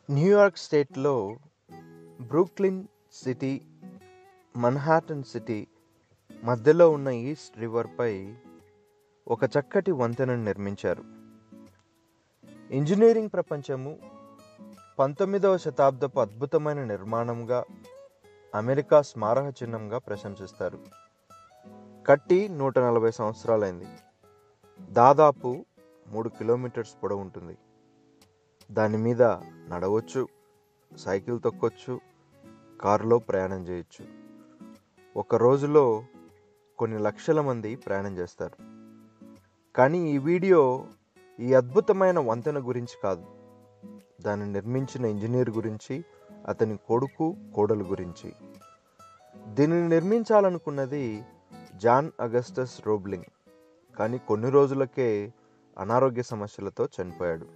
New York స్టేట్లో Brooklyn city Manhattan city మధ్యలో ఉన్న ఈస్ట్ రివర్పై ఒక చక్కటి వంతెనను నిర్మించారు ఇంజనీరింగ్ ప్రపంచము పంతొమ్మిదవ శతాబ్దపు అద్భుతమైన నిర్మాణంగా అమెరికా స్మారక చిహ్నంగా ప్రశంసిస్తారు కట్టి నూట నలభై సంవత్సరాలైంది దాదాపు మూడు కిలోమీటర్స్ పొడవు ఉంటుంది దాని మీద నడవచ్చు సైకిల్ తొక్కొచ్చు కారులో ప్రయాణం చేయొచ్చు ఒక రోజులో కొన్ని లక్షల మంది ప్రయాణం చేస్తారు కానీ ఈ వీడియో ఈ అద్భుతమైన వంతెన గురించి కాదు దాన్ని నిర్మించిన ఇంజనీర్ గురించి అతని కొడుకు కోడలు గురించి దీనిని నిర్మించాలనుకున్నది జాన్ అగస్టస్ రోబ్లింగ్ కానీ కొన్ని రోజులకే అనారోగ్య సమస్యలతో చనిపోయాడు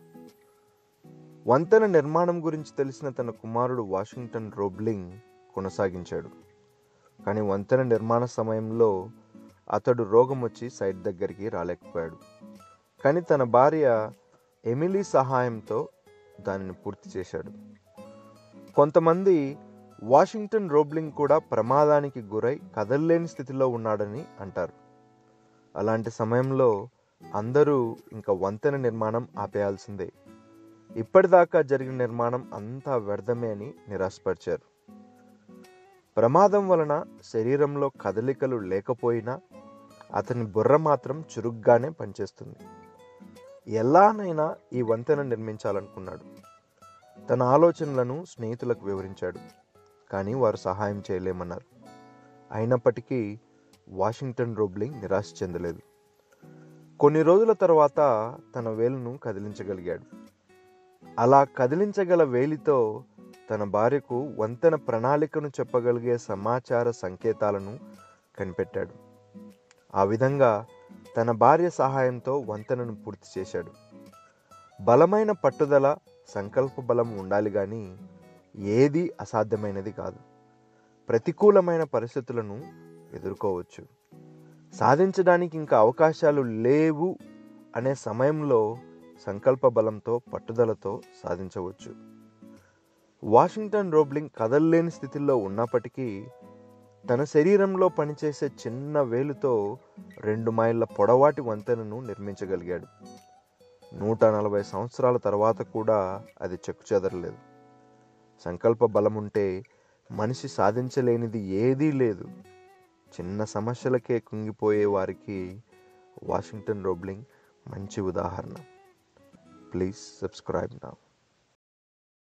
వంతెన నిర్మాణం గురించి తెలిసిన తన కుమారుడు వాషింగ్టన్ రోబ్లింగ్ కొనసాగించాడు కానీ వంతెన నిర్మాణ సమయంలో అతడు రోగం వచ్చి సైట్ దగ్గరికి రాలేకపోయాడు కానీ తన భార్య ఎమిలీ సహాయంతో దానిని పూర్తి చేశాడు కొంతమంది వాషింగ్టన్ రోబ్లింగ్ కూడా ప్రమాదానికి గురై కదలలేని స్థితిలో ఉన్నాడని అంటారు అలాంటి సమయంలో అందరూ ఇంకా వంతెన నిర్మాణం ఆపేయాల్సిందే ఇప్పటిదాకా జరిగిన నిర్మాణం అంతా వ్యర్థమే అని నిరాశపరిచారు ప్రమాదం వలన శరీరంలో కదలికలు లేకపోయినా అతని బుర్ర మాత్రం చురుగ్గానే పనిచేస్తుంది ఎలానైనా ఈ వంతెన నిర్మించాలనుకున్నాడు తన ఆలోచనలను స్నేహితులకు వివరించాడు కానీ వారు సహాయం చేయలేమన్నారు అయినప్పటికీ వాషింగ్టన్ రోబ్లింగ్ నిరాశ చెందలేదు కొన్ని రోజుల తర్వాత తన వేలును కదిలించగలిగాడు అలా కదిలించగల వేలితో తన భార్యకు వంతెన ప్రణాళికను చెప్పగలిగే సమాచార సంకేతాలను కనిపెట్టాడు ఆ విధంగా తన భార్య సహాయంతో వంతెనను పూర్తి చేశాడు బలమైన పట్టుదల సంకల్ప బలం ఉండాలి కానీ ఏది అసాధ్యమైనది కాదు ప్రతికూలమైన పరిస్థితులను ఎదుర్కోవచ్చు సాధించడానికి ఇంకా అవకాశాలు లేవు అనే సమయంలో సంకల్ప బలంతో పట్టుదలతో సాధించవచ్చు వాషింగ్టన్ రోబ్లింగ్ కదలలేని స్థితిలో ఉన్నప్పటికీ తన శరీరంలో పనిచేసే చిన్న వేలుతో రెండు మైళ్ళ పొడవాటి వంతెనను నిర్మించగలిగాడు నూట నలభై సంవత్సరాల తర్వాత కూడా అది చెక్కు చెదరలేదు సంకల్ప బలం ఉంటే మనిషి సాధించలేనిది ఏదీ లేదు చిన్న సమస్యలకే కుంగిపోయే వారికి వాషింగ్టన్ రోబ్లింగ్ మంచి ఉదాహరణ ప్లీజ్ సబ్స్క్రైబ్ నా